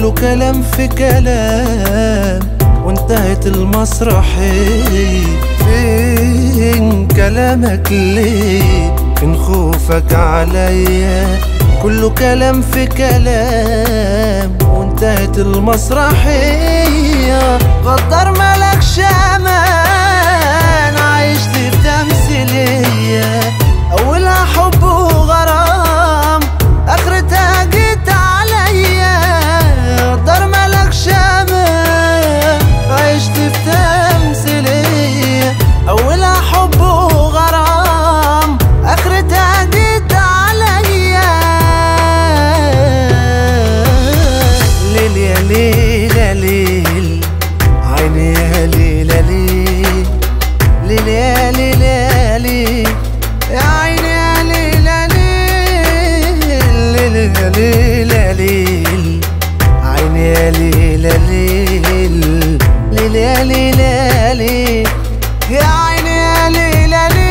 كله كلام في كلام وانتهت المسرحية فين كلامك ليه فين خوفك عليا كله كلام في كلام وانتهت المسرحية غدار ملكش امان عايش لي في تمثيلية اولها حب وغرام اخرتها جيت عليا غدار ملكش امان عشت في تمثيلية اولها حب وغرام اخرتها جيت عليا ليل يا ليل يا ليل عيني يا ليل يا ليل ليل يا ليل يا ليل يا عيني يا ليل يا ليل ليل يا ليل يا ليل عيني يا ليل يا ليل ليل يا ليل يا ليل يا عيني يا ليل يا ليل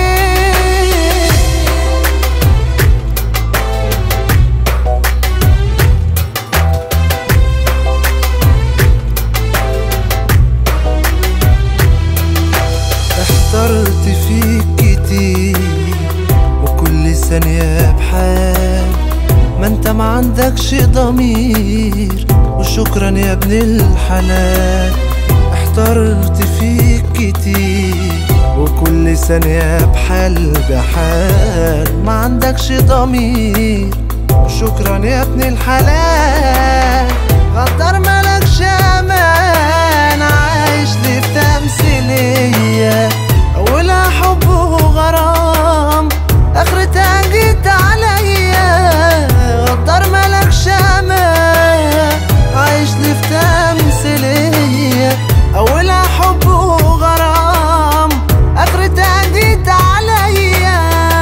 احترت فيك كتير وكل ثانية بحال ما انت ما عندكش ضمير وشكرا يا ابن الحلال احترت فيك كتير وكل ثانية بحال بحال ما عندكش ضمير وشكرا يا ابن الحلال غدار ملكش امان عايش لي في تمثيلية اولها حب وغرام اخرتها جيت عليا غدار ملكش امان عايش لي في تمثيلية اولها حب وغرام اخرتها جيت عليا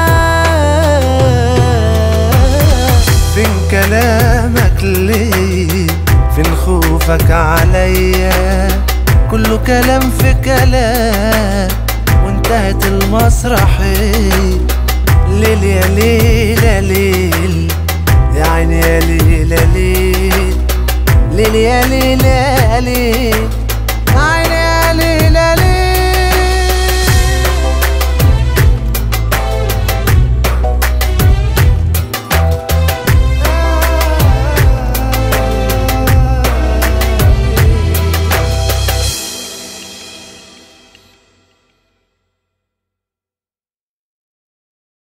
فين كلامك ليه فين خوفك عليا كله كلام في كلام وانتهت المسرحية ليل يا ليل يا ليل يا عيني يا ليل يا ليل ليل يا ليل يا ليل